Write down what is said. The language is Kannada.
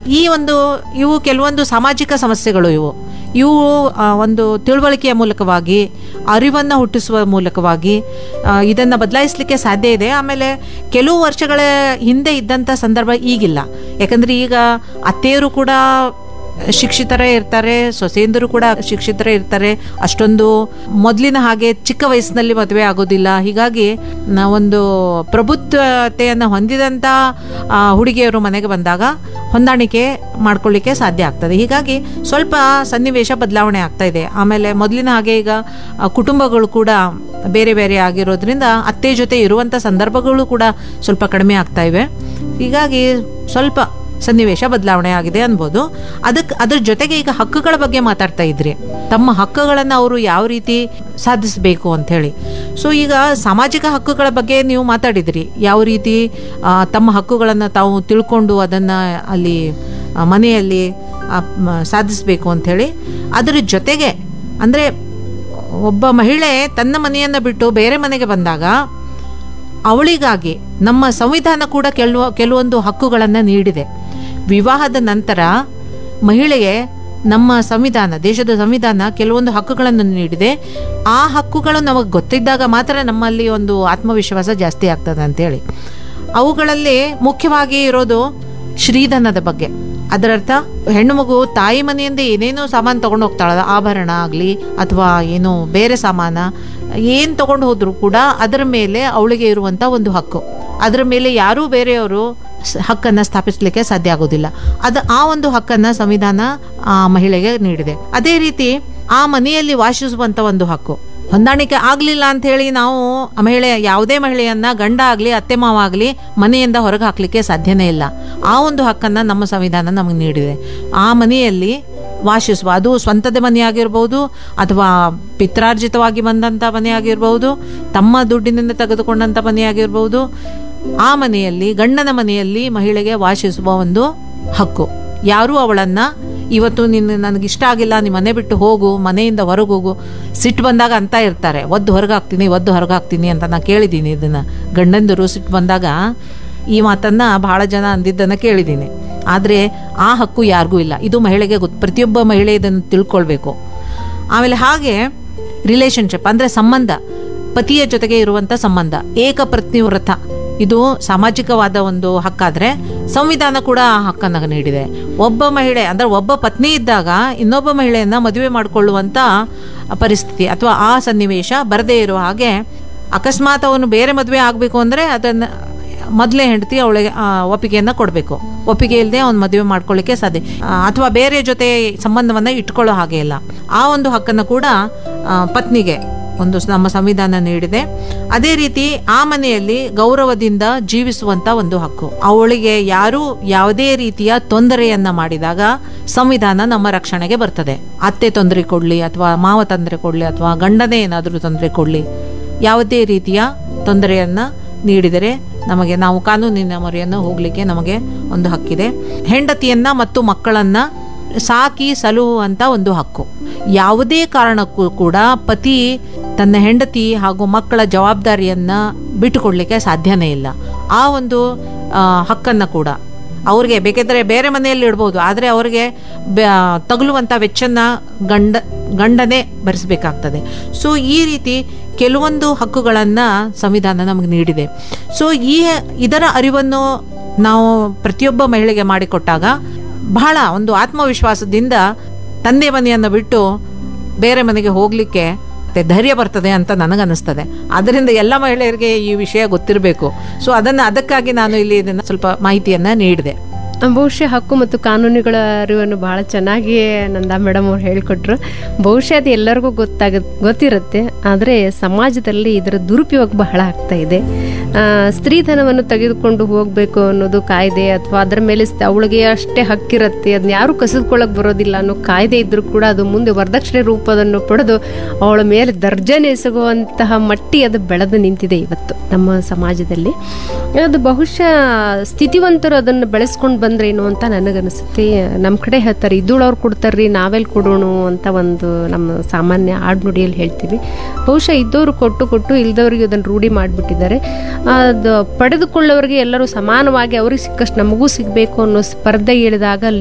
ಈ ಒಂದು ಇವು ಕೆಲವೊಂದು ಸಾಮಾಜಿಕ ಸಮಸ್ಯೆಗಳು ಇವು ಇವು ಆ, ಒಂದು ತಿಳುವಳಿಕೆಯ ಮೂಲಕವಾಗಿ ಅರಿವನ್ನು ಹುಟ್ಟಿಸುವ ಮೂಲಕವಾಗಿ ಇದನ್ನು ಬದಲಾಯಿಸಲಿಕ್ಕೆ ಸಾಧ್ಯ ಇದೆ ಆಮೇಲೆ ಕೆಲವು ವರ್ಷಗಳ ಹಿಂದೆ ಇದ್ದಂಥ ಸಂದರ್ಭ ಈಗಿಲ್ಲ ಯಾಕಂದರೆ ಈಗ ಅತ್ತೆಯರು ಕೂಡ ಶಿಕ್ಷಿತರೇ ಇರ್ತಾರೆ ಸೊಸೆಯಂದರು ಕೂಡ ಶಿಕ್ಷಿತರೇ ಇರ್ತಾರೆ ಅಷ್ಟೊಂದು ಮೊದಲಿನ ಹಾಗೆ ಚಿಕ್ಕ ವಯಸ್ಸಿನಲ್ಲಿ ಮದುವೆ ಆಗೋದಿಲ್ಲ ಹೀಗಾಗಿ ನಾವೊಂದು ಪ್ರಬುದ್ಧತೆಯನ್ನು ಹೊಂದಿದಂಥ ಆ, ಹುಡುಗಿಯರು ಮನೆಗೆ ಬಂದಾಗ ಹೊಂದಾಣಿಕೆ ಮಾಡ್ಕೊಳ್ಳಿಕ್ಕೆ ಸಾಧ್ಯ ಆಗ್ತದೆ ಹೀಗಾಗಿ ಸ್ವಲ್ಪ ಸನ್ನಿವೇಶ ಬದಲಾವಣೆ ಆಗ್ತಾ ಇದೆ ಆಮೇಲೆ ಮೊದಲಿನ ಹಾಗೆ ಈಗ ಆ, ಕುಟುಂಬಗಳು ಕೂಡ ಬೇರೆ ಬೇರೆ ಆಗಿರೋದ್ರಿಂದ ಅತ್ತೆ ಜೊತೆ ಇರುವಂಥ ಸಂದರ್ಭಗಳು ಕೂಡ ಸ್ವಲ್ಪ ಕಡಿಮೆ ಆಗ್ತಾ ಇವೆ ಹೀಗಾಗಿ ಸ್ವಲ್ಪ ಸನ್ನಿವೇಶ ಬದಲಾವಣೆ ಆಗಿದೆ ಅನ್ಬೋದು ಅದಕ್ಕೆ ಅದ್ರ ಜೊತೆಗೆ ಈಗ ಹಕ್ಕುಗಳ ಬಗ್ಗೆ ಮಾತಾಡ್ತಾ ಇದ್ರಿ ತಮ್ಮ ಹಕ್ಕುಗಳನ್ನು ಅವರು ಯಾವ ರೀತಿ ಸಾಧಿಸಬೇಕು ಅಂತ ಹೇಳಿ ಸೊ ಈಗ ಸಾಮಾಜಿಕ ಹಕ್ಕುಗಳ ಬಗ್ಗೆ ನೀವು ಮಾತಾಡಿದ್ರಿ ಯಾವ ರೀತಿ ಆ, ತಮ್ಮ ಹಕ್ಕುಗಳನ್ನು ತಾವು ತಿಳ್ಕೊಂಡು ಅದನ್ನು ಅಲ್ಲಿ ಆ, ಮನೆಯಲ್ಲಿ ಆ, ಮ- ಸಾಧಿಸಬೇಕು ಅಂಥೇಳಿ ಅದರ ಜೊತೆಗೆ ಅಂದರೆ ಒಬ್ಬ ಮಹಿಳೆ ತನ್ನ ಮನೆಯನ್ನು ಬಿಟ್ಟು ಬೇರೆ ಮನೆಗೆ ಬಂದಾಗ ಅವಳಿಗಾಗಿ ನಮ್ಮ ಸಂವಿಧಾನ ಕೂಡ ಕೆಲವು ಕೆಲವೊಂದು ಹಕ್ಕುಗಳನ್ನು ನೀಡಿದೆ ವಿವಾಹದ ನಂತರ ಮಹಿಳೆಗೆ ನಮ್ಮ ಸಂವಿಧಾನ ದೇಶದ ಸಂವಿಧಾನ ಕೆಲವೊಂದು ಹಕ್ಕುಗಳನ್ನು ನೀಡಿದೆ ಆ ಹಕ್ಕುಗಳು ನಮಗೆ ಗೊತ್ತಿದ್ದಾಗ ಮಾತ್ರ ನಮ್ಮಲ್ಲಿ ಒಂದು ಆತ್ಮವಿಶ್ವಾಸ ಜಾಸ್ತಿ ಆಗ್ತದೆ ಅಂತೇಳಿ ಅವುಗಳಲ್ಲಿ ಮುಖ್ಯವಾಗಿ ಇರೋದು ಶ್ರೀಧನದ ಬಗ್ಗೆ ಅದರರ್ಥ ಹೆಣ್ಣು ಮಗು ತಾಯಿ ಮನೆಯಿಂದ ಏನೇನೋ ಸಾಮಾನು ತಗೊಂಡು ಹೋಗ್ತಾಳ ಆಭರಣ ಆಗಲಿ ಅಥವಾ ಏನು ಬೇರೆ ಸಾಮಾನ ಏನು ತಗೊಂಡು ಹೋದ್ರು ಕೂಡ ಅದರ ಮೇಲೆ ಅವಳಿಗೆ ಇರುವಂಥ ಒಂದು ಹಕ್ಕು ಅದರ ಮೇಲೆ ಯಾರೂ ಬೇರೆಯವರು ಸ- ಹಕ್ಕನ್ನು ಸ್ಥಾಪಿಸಲಿಕ್ಕೆ ಸಾಧ್ಯ ಆಗೋದಿಲ್ಲ ಅದು ಆ ಒಂದು ಹಕ್ಕನ್ನು ಸಂವಿಧಾನ ಆ ಮಹಿಳೆಗೆ ನೀಡಿದೆ ಅದೇ ರೀತಿ ಆ ಮನೆಯಲ್ಲಿ ವಾಸಿಸುವಂಥ ಒಂದು ಹಕ್ಕು ಹೊಂದಾಣಿಕೆ ಆಗಲಿಲ್ಲ ಅಂತ ಹೇಳಿ ನಾವು ಆ ಮಹಿಳೆ ಯಾವುದೇ ಮಹಿಳೆಯನ್ನ ಗಂಡ ಆಗಲಿ ಅತ್ತೆ ಮಾವ ಆಗಲಿ ಮನೆಯಿಂದ ಹೊರಗೆ ಹಾಕ್ಲಿಕ್ಕೆ ಸಾಧ್ಯನೇ ಇಲ್ಲ ಆ ಒಂದು ಹಕ್ಕನ್ನು ನಮ್ಮ ಸಂವಿಧಾನ ನಮಗೆ ನೀಡಿದೆ ಆ ಮನೆಯಲ್ಲಿ ವಾಸಿಸುವ ಅದು ಸ್ವಂತದ ಮನೆ ಆಗಿರ್ಬೋದು ಅಥವಾ ಪಿತ್ರಾರ್ಜಿತವಾಗಿ ಬಂದಂಥ ಮನೆ ಆಗಿರ್ಬೋದು ತಮ್ಮ ದುಡ್ಡಿನಿಂದ ತೆಗೆದುಕೊಂಡಂಥ ಮನೆ ಆಗಿರ್ಬೋದು ಆ ಮನೆಯಲ್ಲಿ ಗಂಡನ ಮನೆಯಲ್ಲಿ ಮಹಿಳೆಗೆ ವಾಸಿಸುವ ಒಂದು ಹಕ್ಕು ಯಾರೂ ಅವಳನ್ನ ಇವತ್ತು ನಿನ್ನ ನನಗೆ ಇಷ್ಟ ಆಗಿಲ್ಲ ನಿಮ್ಮ ಮನೆ ಬಿಟ್ಟು ಹೋಗು ಮನೆಯಿಂದ ಹೊರಗೆ ಹೋಗು ಸಿಟ್ಟು ಬಂದಾಗ ಅಂತ ಇರ್ತಾರೆ ಒದ್ದು ಹೊರಗೆ ಹಾಕ್ತೀನಿ ಒದ್ದು ಹೊರಗೆ ಹಾಕ್ತೀನಿ ಅಂತ ನಾನು ಕೇಳಿದ್ದೀನಿ ಇದನ್ನು ಗಂಡಂದರು ಸಿಟ್ಟು ಬಂದಾಗ ಈ ಮಾತನ್ನು ಬಹಳ ಜನ ಅಂದಿದ್ದನ್ನು ಕೇಳಿದ್ದೀನಿ ಆದರೆ ಆ ಹಕ್ಕು ಯಾರಿಗೂ ಇಲ್ಲ ಇದು ಮಹಿಳೆಗೆ ಗೊತ್ತು ಪ್ರತಿಯೊಬ್ಬ ಮಹಿಳೆ ಇದನ್ನು ತಿಳ್ಕೊಳ್ಬೇಕು ಆಮೇಲೆ ಹಾಗೆ ರಿಲೇಶನ್ಶಿಪ್ ಅಂದರೆ ಸಂಬಂಧ ಪತಿಯ ಜೊತೆಗೆ ಇರುವಂಥ ಸಂಬಂಧ ಏಕಪ್ರತಿ ವ್ರತ ಇದು ಸಾಮಾಜಿಕವಾದ ಒಂದು ಹಕ್ಕಾದ್ರೆ ಸಂವಿಧಾನ ಕೂಡ ಆ ಹಕ್ಕನ್ನು ನೀಡಿದೆ ಒಬ್ಬ ಮಹಿಳೆ ಅಂದ್ರೆ ಒಬ್ಬ ಪತ್ನಿ ಇದ್ದಾಗ ಇನ್ನೊಬ್ಬ ಮಹಿಳೆಯನ್ನ ಮದುವೆ ಮಾಡಿಕೊಳ್ಳುವಂಥ ಪರಿಸ್ಥಿತಿ ಅಥವಾ ಆ ಸನ್ನಿವೇಶ ಬರದೇ ಇರುವ ಹಾಗೆ ಅಕಸ್ಮಾತ್ ಅವನು ಬೇರೆ ಮದುವೆ ಆಗಬೇಕು ಅಂದರೆ ಅದನ್ನು ಮೊದಲೇ ಹೆಂಡತಿ ಅವಳಿಗೆ ಆ, ಒಪ್ಪಿಗೆಯನ್ನು ಕೊಡಬೇಕು ಒಪ್ಪಿಗೆ ಇಲ್ಲದೆ ಅವ್ನು ಮದುವೆ ಮಾಡ್ಕೊಳ್ಳಿಕ್ಕೆ ಸಾಧ್ಯ ಆ, ಅಥವಾ ಬೇರೆ ಜೊತೆ ಸಂಬಂಧವನ್ನು ಇಟ್ಕೊಳ್ಳೋ ಹಾಗೆ ಇಲ್ಲ ಆ ಒಂದು ಹಕ್ಕನ್ನು ಕೂಡ ಆ, ಪತ್ನಿಗೆ ಒಂದು ನಮ್ಮ ಸಂವಿಧಾನ ನೀಡಿದೆ ಅದೇ ರೀತಿ ಆ ಮನೆಯಲ್ಲಿ ಗೌರವದಿಂದ ಜೀವಿಸುವಂತ ಒಂದು ಹಕ್ಕು ಅವಳಿಗೆ ಯಾರು ಯಾವುದೇ ರೀತಿಯ ತೊಂದರೆಯನ್ನ ಮಾಡಿದಾಗ ಸಂವಿಧಾನ ನಮ್ಮ ರಕ್ಷಣೆಗೆ ಬರ್ತದೆ ಅತ್ತೆ ತೊಂದರೆ ಕೊಡ್ಲಿ ಅಥವಾ ಮಾವ ತೊಂದರೆ ಕೊಡ್ಲಿ ಅಥವಾ ಗಂಡನೇ ಏನಾದರೂ ತೊಂದರೆ ಕೊಡ್ಲಿ ಯಾವುದೇ ರೀತಿಯ ತೊಂದರೆಯನ್ನ ನೀಡಿದರೆ ನಮಗೆ ನಾವು ಕಾನೂನಿನ ಮೊರೆಯನ್ನು ಹೋಗ್ಲಿಕ್ಕೆ ನಮಗೆ ಒಂದು ಹಕ್ಕಿದೆ ಹೆಂಡತಿಯನ್ನ ಮತ್ತು ಮಕ್ಕಳನ್ನ ಸಾಕಿ ಸಲುಹುವಂತ ಒಂದು ಹಕ್ಕು ಯಾವುದೇ ಕಾರಣಕ್ಕೂ ಕೂಡ ಪತಿ ತನ್ನ ಹೆಂಡತಿ ಹಾಗೂ ಮಕ್ಕಳ ಜವಾಬ್ದಾರಿಯನ್ನ ಬಿಟ್ಟುಕೊಡ್ಲಿಕ್ಕೆ ಸಾಧ್ಯನೇ ಇಲ್ಲ ಆ ಒಂದು ಆ, ಹಕ್ಕನ್ನ ಕೂಡ ಅವ್ರಿಗೆ ಬೇಕಿದ್ರೆ ಬೇರೆ ಮನೆಯಲ್ಲಿ ಇಡ್ಬೋದು ಆದರೆ ಅವ್ರಿಗೆ ಬ- ತಗುಲುವಂಥ ವೆಚ್ಚನ ಗಂಡ ಗಂಡನೇ ಭರಿಸಬೇಕಾಗ್ತದೆ ಸೊ ಈ ರೀತಿ ಕೆಲವೊಂದು ಹಕ್ಕುಗಳನ್ನು ಸಂವಿಧಾನ ನಮಗೆ ನೀಡಿದೆ ಸೊ ಈ ಇದರ ಅರಿವನ್ನು ನಾವು ಪ್ರತಿಯೊಬ್ಬ ಮಹಿಳೆಗೆ ಮಾಡಿಕೊಟ್ಟಾಗ ಬಹಳ ಒಂದು ಆತ್ಮವಿಶ್ವಾಸದಿಂದ ತಂದೆ ಮನೆಯನ್ನು ಬಿಟ್ಟು ಬೇರೆ ಮನೆಗೆ ಹೋಗಲಿಕ್ಕೆ ಮತ್ತೆ ಧೈರ್ಯ ಬರ್ತದೆ ಅಂತ ನನಗನ್ನಿಸ್ತದೆ ಅದರಿಂದ ಎಲ್ಲ ಮಹಿಳೆಯರಿಗೆ ಈ ವಿಷಯ ಗೊತ್ತಿರಬೇಕು ಸೊ ಅದನ್ನು ಅದಕ್ಕಾಗಿ ನಾನು ಇಲ್ಲಿ ಇದನ್ನು ಸ್ವಲ್ಪ ಮಾಹಿತಿಯನ್ನು ನೀಡಿದೆ ಬಹುಶಃ ಹಕ್ಕು ಮತ್ತು ಕಾನೂನುಗಳ ಅರಿವನ್ನು ಬಹಳ ಚೆನ್ನಾಗಿ ನಂದಾ ಮೇಡಮ್ ಅವ್ರು ಹೇಳಿಕೊಟ್ರು ಬಹುಶಃ ಅದು ಎಲ್ಲರಿಗೂ ಗೊತ್ತಾಗ ಗೊತ್ತಿರುತ್ತೆ ಆದರೆ ಸಮಾಜದಲ್ಲಿ ಇದರ ದುರುಪಯೋಗ ಬಹಳ ಆಗ್ತಾ ಇದೆ ಆ, ಸ್ತ್ರೀಧನವನ್ನು ತೆಗೆದುಕೊಂಡು ಹೋಗಬೇಕು ಅನ್ನೋದು ಕಾಯ್ದೆ ಅಥವಾ ಅದರ ಮೇಲೆ ಸ್- ಅವಳಿಗೆ ಅಷ್ಟೇ ಹಕ್ಕಿರುತ್ತೆ ಅದನ್ನ ಯಾರು ಕಸಿದುಕೊಳ್ಳಕ್ಕೆ ಬರೋದಿಲ್ಲ ಅನ್ನೋ ಕಾಯ್ದೆ ಇದ್ರೂ ಕೂಡ ಅದು ಮುಂದೆ ವರದಕ್ಷಿಣೆ ರೂಪವನ್ನು ಪಡೆದು ಅವಳ ಮೇಲೆ ದರ್ಜನೆ ಎಸಗುವಂತಹ ಮಟ್ಟಿ ಅದು ಬೆಳೆದು ನಿಂತಿದೆ ಇವತ್ತು ನಮ್ಮ ಸಮಾಜದಲ್ಲಿ ಅದು ಬಹುಶಃ ಸ್ಥಿತಿವಂತರು ಅದನ್ನು ಬೆಳೆಸ್ಕೊಂಡು ಬಂದ್ರೇನು ಅಂತ ನನಗನ್ನಿಸುತ್ತೆ ನಮ್ಮ ಕಡೆ ಹೇಳ್ತಾರೆ ಇದ್ದೂಳವ್ರು ಕೊಡ್ತಾರ್ರಿ ನಾವೆಲ್ಲಿ ಕೊಡೋಣ ಅಂತ ಒಂದು ನಮ್ಮ ಸಾಮಾನ್ಯ ಆಡ್ನುಡಿಯಲ್ಲಿ ಹೇಳ್ತೀವಿ ಬಹುಶಃ ಇದ್ದವರು ಕೊಟ್ಟು ಕೊಟ್ಟು ಇಲ್ದವ್ರಿಗೆ ಅದನ್ನು ರೂಢಿ ಮಾಡಿಬಿಟ್ಟಿದ್ದಾರೆ ಅದು ಪಡೆದುಕೊಳ್ಳೋರಿಗೆ ಎಲ್ಲರೂ ಸಮಾನವಾಗಿ ಅವ್ರಿಗೆ ಸಿಕ್ಕಷ್ಟು ನಮಗೂ ಸಿಗಬೇಕು ಅನ್ನೋ ಸ್ಪರ್ಧೆ ಇಳಿದಾಗ